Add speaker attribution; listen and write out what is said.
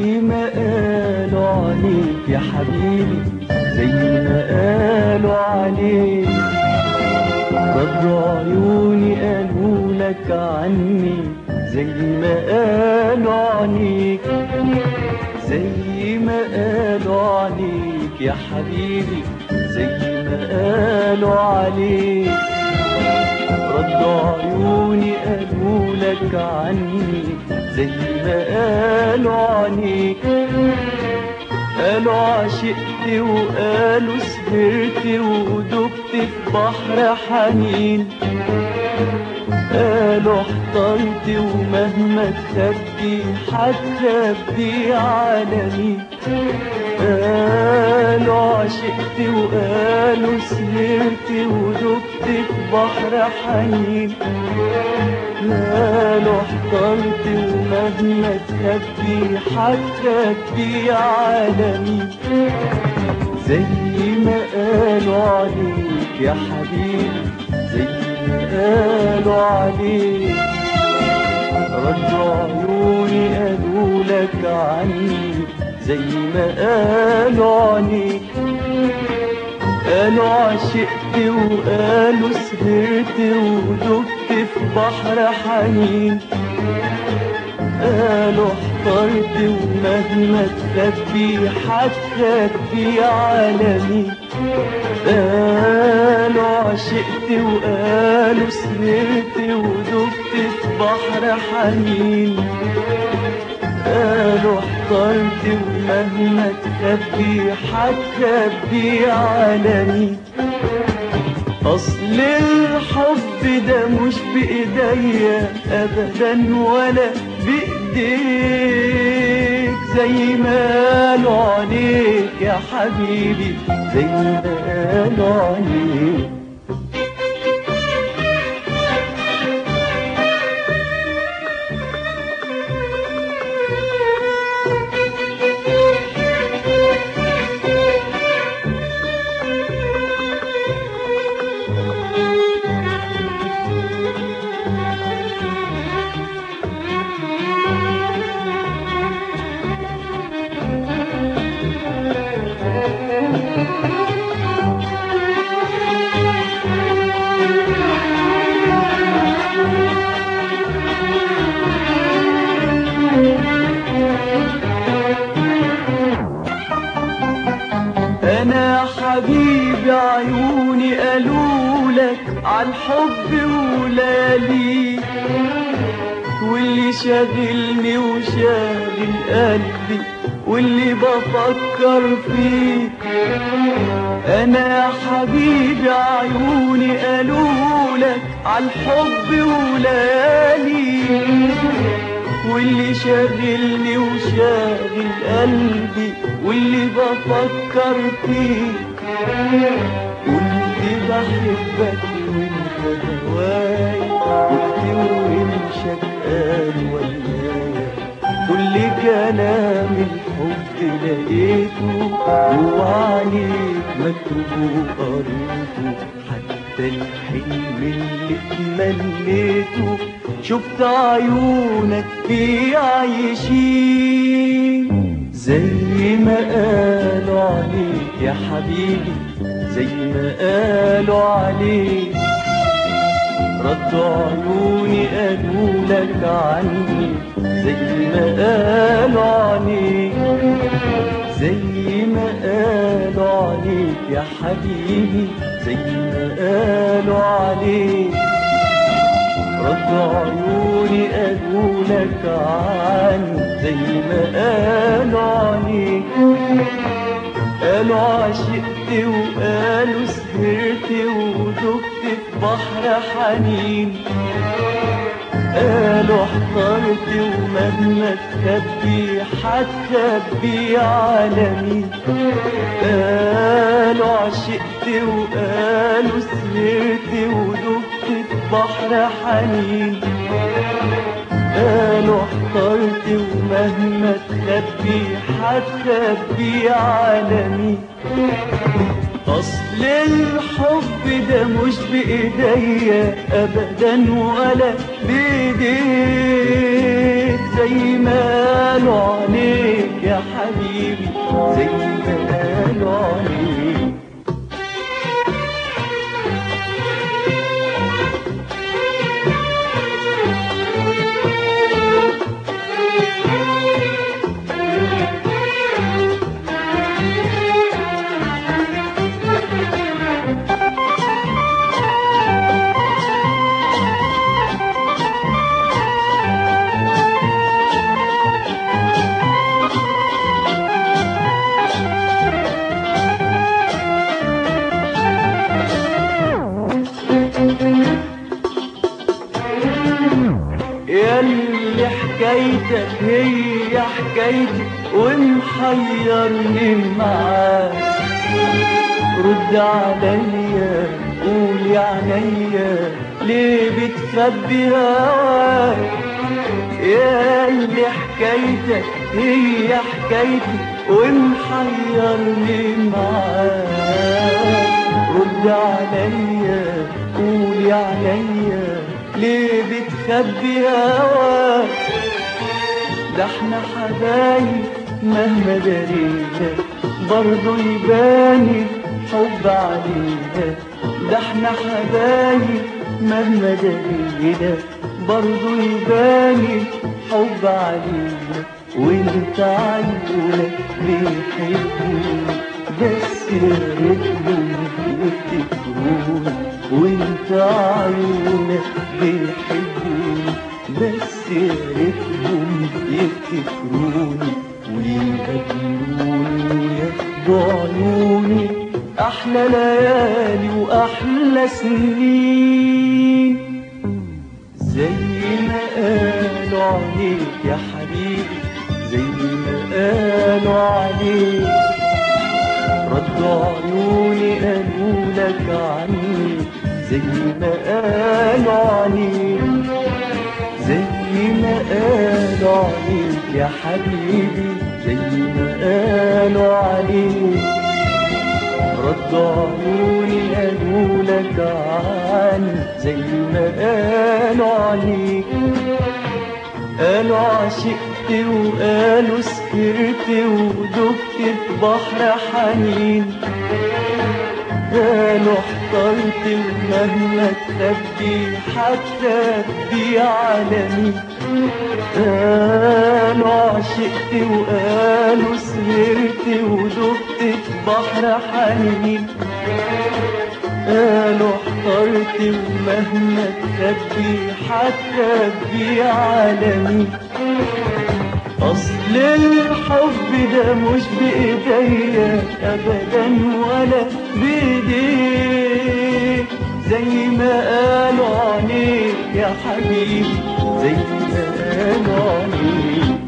Speaker 1: ما قالوا عليك يا حبيبي زي ما قالوا عليك قدروا عيوني قالوا لك عني زي ما قالوا عليك زي ما قالوا عليك يا حبيبي زي ما قالوا عليك ردوا عيوني قالوا لك عني زي ما قالوا عليك قالوا عشقت وقالوا سهرت ودبت في بحر حنين قالوا احترت ومهما تخبي هتخبي عالمي قالوا عشقت وقالوا سهرت ودبت في بحر حنين قالوا احترت ومهما تخبي هتخبي عالمي زي ما قالوا عليك يا حبيبي زي ما قالوا عليك ردوا عيوني قالوا لك عني زي ما قالوا عليك قالوا عشقت وقالوا سهرت ودبت في بحر حنين قالوا احترت ومهما تخبي هتخبي عالمي قالوا عشقت وقالوا سهرت ودبت في بحر حنين قالوا احترت ومهما تخبي هتخبي عالمي أصل الحب ده مش بإيديا أبدا ولا بإيديك زي ما قالوا عليك يا حبيبي زي ما قالوا عليك انا حبيبي عيوني قالوا لك عالحب ولالي واللي شاغلني وشاغل قلبي واللي بفكر فيه انا حبيبي عيوني قالوا لك عالحب ولالي واللي شاغلني وشاغل قلبي واللي بفكر فيك قلت بحبك وانت هواي قلت وامشك قال ويايا كل كلام الحب لقيته وعليك مكتوب وقريته حتى الحلم اللي تمنيته شفت عيونك في عايشين زي ما قالوا عليك يا حبيبي زي ما قالوا عليك ردوا عيوني قالوا لك عني زي ما قالوا عليك زي ما قالوا عليك يا حبيبي زي ما قالوا عليك ردوا عيوني قالوا لك عني زي ما قالوا عليك قالوا عشقت وقالوا سهرت ودبت في بحر حنين قالوا احترت ومهما تخبي هتخبي عالمي قالوا عشقت وقالوا سهرت ودبت في بحر حنين قالوا احترت ومهما تخبي هتخبي عالمي اصل الحب ده مش بايديا ابدا ولا بايديك زي ما قالوا عليك حبيبي زي ما قالوا عليك ياللي حكايتك هي حكايتي ومحيرني معاك رد عليا قول يا عينيا ليه بتخبي هواك ياللي حكايتك هي حكايتي ومحيرني معاك رد عليا قول يا عينيا ليه بتخبي هواك ده احنا حبايب مهما درينا برضه يباني حب علينا ده احنا حبايب مهما درينا برضه يباني حب علينا وانت عيونك بيحبوني بس يا ريتهم يفتكروني وانت عيونك بيحبوني بس يا ريتهم يفتكروني ويقابلوني وياخدوا عيوني احلى ليالي واحلى سنين زي ما قالوا عليك يا حبيبي زي ما قالوا عليك ردوا عيوني قالوا لك عني زي ما قالوا عليك زي ما قالوا عليك يا حبيبي زي ما قالوا عليك ردوا عيوني قالوا لك عني زي ما قالوا عليك قالوا عشقت وقالوا سكرت ودبت في بحر حنين قالوا احترت ومهما تخبي حتى تبي عالمي قالوا عشقت وقالوا سهرت ودبت في بحر حنين قالوا احترت ومهما تخبي حتى تبي عالمي أصل الحب ده مش بإيديا أبدا ولا بإيديك زي ما قالوا عليك يا حبيبي زي ما قالوا عليك